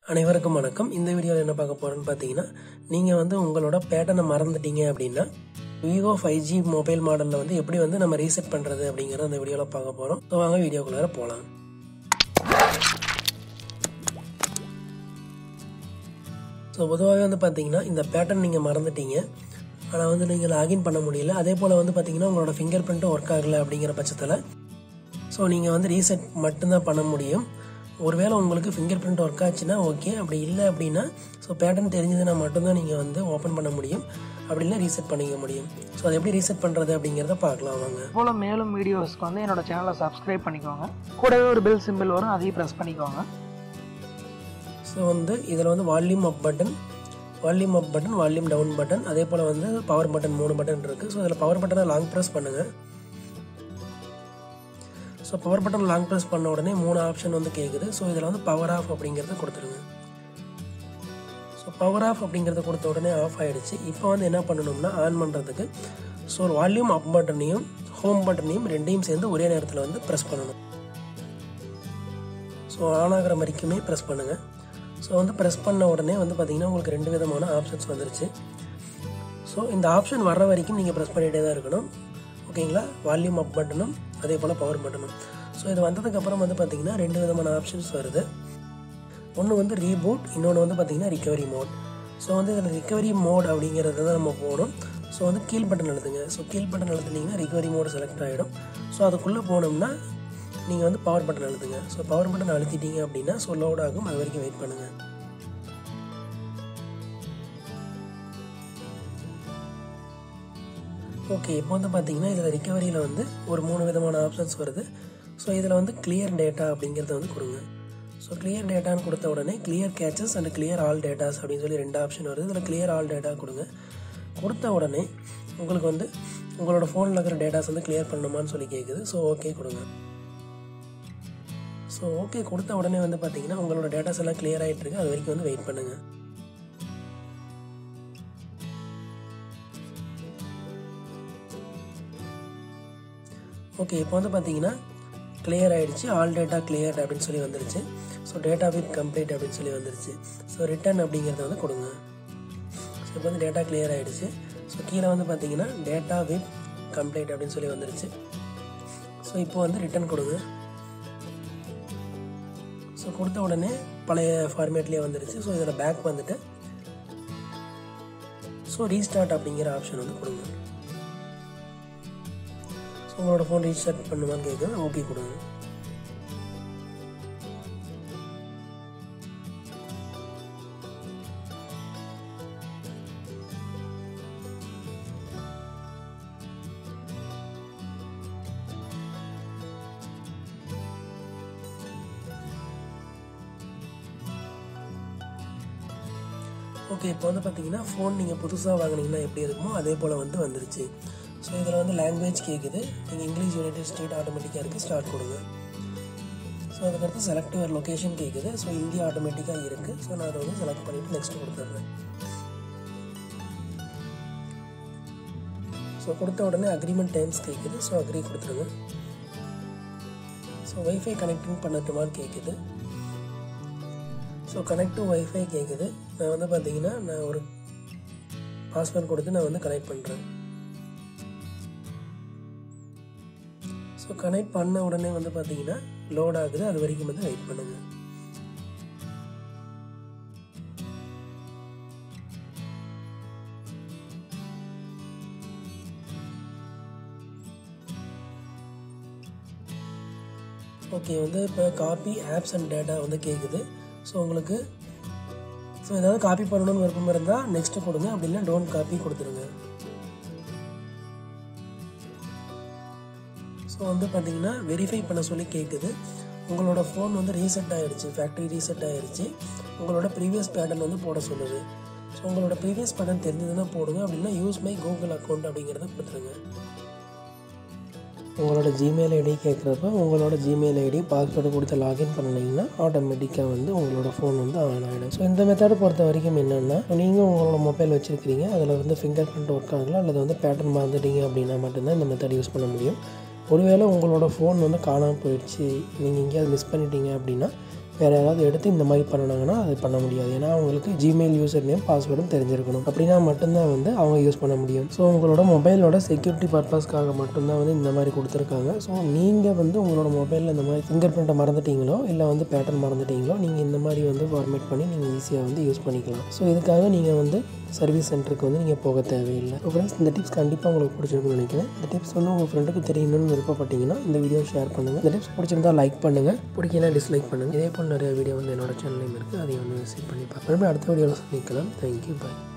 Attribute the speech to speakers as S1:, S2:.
S1: அனைவருக்கும் வணக்கம் இந்த வீடியோவில் என்ன பார்க்க போகிறோன்னு பார்த்தீங்கன்னா நீங்கள் வந்து உங்களோட பேட்டர்னை மறந்துட்டீங்க அப்படின்னா விவோ ஃபைவ் ஜி மொபைல் மாடலில் வந்து எப்படி வந்து நம்ம ரீசெட் பண்ணுறது அப்படிங்கிறத அந்த வீடியோவில் பார்க்க போகிறோம் ஸோ வாங்க வீடியோக்குள்ளார போகலாம் ஸோ பொதுவாகவே வந்து பார்த்தீங்கன்னா இந்த பேட்டர்ன் நீங்கள் மறந்துட்டீங்க ஆனால் வந்து நீங்கள் லாகின் பண்ண முடியல அதே போல் வந்து பார்த்தீங்கன்னா உங்களோட ஃபிங்கர் பிரிண்ட்டும் ஒர்க் ஆகலை அப்படிங்கிற பட்சத்தில் ஸோ நீங்கள் வந்து ரீசெட் மட்டும்தான் பண்ண முடியும் ஒருவேளை உங்களுக்கு ஃபிங்கர் பிரிண்ட் ஒர்க் ஆச்சுன்னா ஓகே அப்படி இல்லை அப்படின்னா ஸோ பேட்டர்ன் தெரிஞ்சதுன்னா மட்டும்தான் நீங்கள் வந்து ஓப்பன் பண்ண முடியும் அப்படி இல்லை ரீசெட் பண்ணிக்க முடியும் ஸோ அதை எப்படி ரீசெட் பண்ணுறது அப்படிங்கிறத பார்க்கலாம் வாங்க
S2: போல் மேலும் வீடியோஸ்க்கு வந்து என்னோட சேனலை சப்ஸ்கிரைப் பண்ணிக்கோங்க கூடவே ஒரு பெல் சிம்பிள் வரும் அதையும் ப்ரெஸ் பண்ணிக்கோங்க
S1: ஸோ வந்து இதில் வந்து volume up button volume up button volume down button அதே போல் வந்து பவர் பட்டன் மூணு பட்டன் இருக்குது ஸோ இதில் பவர் பட்டனை லாங் ப்ரெஸ் பண்ணுங்கள் so power button long press பண்ண உடனே மூணு ஆப்ஷன் வந்து கேட்குது ஸோ இதில் வந்து பவர் ஆஃப் அப்படிங்கிறத கொடுத்துருங்க ஸோ பவர் ஆஃப் அப்படிங்கிறத கொடுத்த உடனே ஆஃப் ஆகிடுச்சு இப்போ வந்து என்ன பண்ணணும்னா ஆன் பண்ணுறதுக்கு ஸோ வால்யூம் அப் பட்டனையும் ஹோம் பட்டனையும் ரெண்டையும் சேர்ந்து ஒரே நேரத்தில் வந்து ப்ரெஸ் பண்ணணும் ஸோ ஆன் ஆகிற வரைக்குமே ப்ரெஸ் பண்ணுங்கள் ஸோ வந்து ப்ரெஸ் பண்ண உடனே வந்து பார்த்திங்கன்னா உங்களுக்கு ரெண்டு விதமான ஆப்ஷன்ஸ் வந்துருச்சு ஸோ இந்த ஆப்ஷன் வர்ற வரைக்கும் நீங்கள் ப்ரெஸ் பண்ணிகிட்டே தான் இருக்கணும் ஓகேங்களா வால்யூம் அப் பட்டனும் அதே போல் பவர் பட்டனும் ஸோ இது வந்ததுக்கப்புறம் வந்து பார்த்திங்கன்னா ரெண்டு விதமான ஆப்ஷன்ஸ் வருது ஒன்று வந்து ரீபூட் இன்னொன்று வந்து பார்த்திங்கன்னா ரிகவரி மோட் ஸோ வந்து இதில் ரிகவரி மோட் அப்படிங்கிறது தான் நம்ம போகணும் ஸோ வந்து கீழ் பட்டன் அழுத்துங்க ஸோ கீழ் பட்டன் அழுத்துனீங்கன்னா ரிகவரி மோடு செலக்ட் ஆகிடும் ஸோ அதுக்குள்ளே போனோம்னா நீங்கள் வந்து பவர் பட்டன் அழுத்துங்க ஸோ பவர் பட்டன் அழுத்திட்டீங்க அப்படின்னா ஸோ லோட் ஆகும் அது வரைக்கும் வெயிட் பண்ணுங்கள் ஓகே இப்போ வந்து பார்த்தீங்கன்னா இதில் ரிகவரியில் வந்து ஒரு மூணு விதமான ஆப்ஷன்ஸ் வருது ஸோ இதில் வந்து கிளியர் டேட்டா அப்படிங்கிறத வந்து கொடுங்க ஸோ கிளியர் டேட்டான்னு கொடுத்த உடனே clear caches and clear all datas அப்படின்னு சொல்லி ரெண்டு ஆப்ஷன் வருது இதில் கிளியர் ஆல் டேட்டா கொடுங்க கொடுத்த உடனே உங்களுக்கு வந்து உங்களோட ஃபோனில் இருக்கிற டேட்டாஸ் வந்து கிளியர் பண்ணணுமான்னு சொல்லி கேட்குது ஸோ ஓகே கொடுங்க ஸோ ஓகே கொடுத்த உடனே வந்து பார்த்தீங்கன்னா உங்களோட டேட்டாஸ் எல்லாம் கிளியர் ஆகிட்டு இருக்கு அது வரைக்கும் வந்து வெயிட் பண்ணுங்கள் ஓகே இப்போ வந்து பார்த்தீங்கன்னா கிளியர் ஆகிடுச்சு ஆல் டேட்டா கிளியர் அப்படின்னு சொல்லி வந்துருச்சு ஸோ டேட்டா வித் கம்ப்ளீட் அப்படின்னு சொல்லி வந்துருச்சு ஸோ ரிட்டர்ன் அப்படிங்கிறத வந்து கொடுங்க ஸோ இப்போ வந்து டேட்டா கிளியர் ஆகிடுச்சு ஸோ கீழே வந்து பார்த்தீங்கன்னா டேட்டா வித் கம்ப்ளீட் அப்படின்னு சொல்லி வந்துருச்சு ஸோ இப்போ வந்து ரிட்டர்ன் கொடுங்க ஸோ கொடுத்த உடனே பழைய ஃபார்மேட்லேயே வந்துருச்சு ஸோ இதில் பேக் வந்துட்டு ஸோ ரீஸ்டார்ட் அப்படிங்கிற ஆப்ஷன் வந்து கொடுங்க ஸோ உங்களோட ஃபோன் ரீஸ்டார்ட் பண்ணுமான்னு கேட்குது ஓகே கொடுங்க ஓகே இப்போ வந்து பார்த்தீங்கன்னா ஃபோன் நீங்கள் புதுசாக வாங்கினீங்கன்னா எப்படி இருக்குமோ அதே போல் வந்து வந்துருச்சு ஸோ இதில் வந்து லாங்குவேஜ் கேட்குது நீங்கள் இங்கிலீஷ் யுனைடெட் ஸ்டேட் ஆட்டோமேட்டிக்காக இருக்குது ஸ்டார்ட் கொடுங்க ஸோ அதுக்கடுத்து செலக்ட் யுவர் லொக்கேஷன் கேட்குது ஸோ இந்தியா ஆட்டோமேட்டிக்காக இருக்குது ஸோ நான் அதை வந்து செலக்ட் பண்ணிவிட்டு நெக்ஸ்ட் கொடுத்துட்றேன் ஸோ கொடுத்த உடனே அக்ரிமெண்ட் டைம்ஸ் கேட்குது ஸோ அக்ரி கொடுத்துருங்க ஸோ ஒய்ஃபை கனெக்டிங் பண்ணட்டுமான்னு கேட்குது ஸோ கனெக்ட் டு ஒய்ஃபை கேட்குது நான் வந்து பார்த்தீங்கன்னா நான் ஒரு பாஸ்வேர்ட் கொடுத்து நான் வந்து கனெக்ட் பண்ணுறேன் ஸோ கனெக்ட் பண்ண உடனே வந்து பார்த்தீங்கன்னா லோட் ஆகுது அது வரைக்கும் வந்து வெயிட் பண்ணுங்கள் ஓகே வந்து இப்போ காப்பி ஆப்ஸ் அண்ட் டேட்டா வந்து கேட்குது ஸோ உங்களுக்கு ஸோ ஏதாவது காப்பி பண்ணணும்னு விருப்பம் இருந்தால் நெக்ஸ்ட்டு கொடுங்க அப்படி இல்லை டோன்ட் காப்பி கொடுத்துருங்க ஸோ வந்து பார்த்தீங்கன்னா வெரிஃபை பண்ண சொல்லி கேட்குது உங்களோட ஃபோன் வந்து ரீசெட் ஆகிடுச்சு ஃபேக்ட்ரி ரீசெட் ஆகிடுச்சு உங்களோட ப்ரீவியஸ் பேட்டர்ன் வந்து போட சொல்லுது ஸோ உங்களோட ப்ரீவியஸ் பேட்டர்ன் தெரிஞ்சதுன்னா போடுங்க அப்படின்னா யூஸ் மை கூகுள் அக்கௌண்ட் அப்படிங்கிறத கொடுத்துருங்க உங்களோட ஜிமெயில் ஐடி கேட்குறப்ப உங்களோட ஜிமெயில் ஐடி பாஸ்வேர்டு கொடுத்து லாகின் பண்ணினீங்கன்னா ஆட்டோமேட்டிக்காக வந்து உங்களோட ஃபோன் வந்து ஆன் ஆகிடும் ஸோ இந்த மெத்தட் பொறுத்த வரைக்கும் என்னென்னா நீங்கள் உங்களோட மொபைல் வச்சுருக்கிறீங்க அதில் வந்து ஃபிங்கர் பிரிண்ட் ஒர்க் ஆகல அல்லது வந்து பேட்டர்ன் மறந்துட்டீங்க அப்படின்னா மட்டும்தான் இந்த மெத்தட் யூஸ் பண்ண முடியும் ஒருவேளை உங்களோட ஃபோன் வந்து காணாமல் போயிடுச்சு நீங்கள் எங்கேயாவது மிஸ் பண்ணிட்டீங்க அப்படின்னா வேறு யாராவது எடுத்து இந்த மாதிரி பண்ணினாங்கன்னா அது பண்ண முடியாது ஏன்னா அவங்களுக்கு ஜிமெயில் யூசர் நேம் பாஸ்வேர்டும் தெரிஞ்சிருக்கணும் அப்படின்னா மட்டும்தான் வந்து அவங்க யூஸ் பண்ண முடியும் ஸோ உங்களோட மொபைலோட செக்யூரிட்டி பர்பஸ்க்காக மட்டும்தான் வந்து இந்த மாதிரி கொடுத்துருக்காங்க ஸோ நீங்கள் வந்து உங்களோட மொபைலில் இந்த மாதிரி ஃபிங்கர் பிரிண்ட்டை மறந்துட்டீங்களோ இல்லை வந்து பேட்டர்ன் மறந்துட்டீங்களோ நீங்கள் இந்த மாதிரி வந்து ஃபார்மேட் பண்ணி நீங்கள் ஈஸியாக வந்து யூஸ் பண்ணிக்கலாம் ஸோ இதுக்காக நீங்கள் வந்து சர்வீஸ் சென்டருக்கு வந்து நீங்கள் போக தேவையில்லை ஸோ ஃப்ரெண்ட்ஸ் இந்த டிப்ஸ் கண்டிப்பாக உங்களுக்கு பிடிச்சிருக்குன்னு நினைக்கிறேன் இந்த டிப்ஸ் வந்து உங்கள் ஃப்ரெண்டுக்கு தெரியணும்னு விருப்பப்பட்டீங்கன்னா இந்த வீடியோ ஷேர் பண்ணுங்கள் இந்த டிப்ஸ் பிடிச்சிருந்தா லைக் பண்ணுங்கள் பிடிக்கல டிஸ்லைக் பண்ணுங்கள் இதே போல் நிறைய வீடியோ வந்து என்னோட சேனல்லையும் இருக்குது அதையும் வந்து விசிட் பண்ணி பார்ப்பேன் அடுத்த வீடியோவில் சந்திக்கலாம் தேங்க்யூ பாய்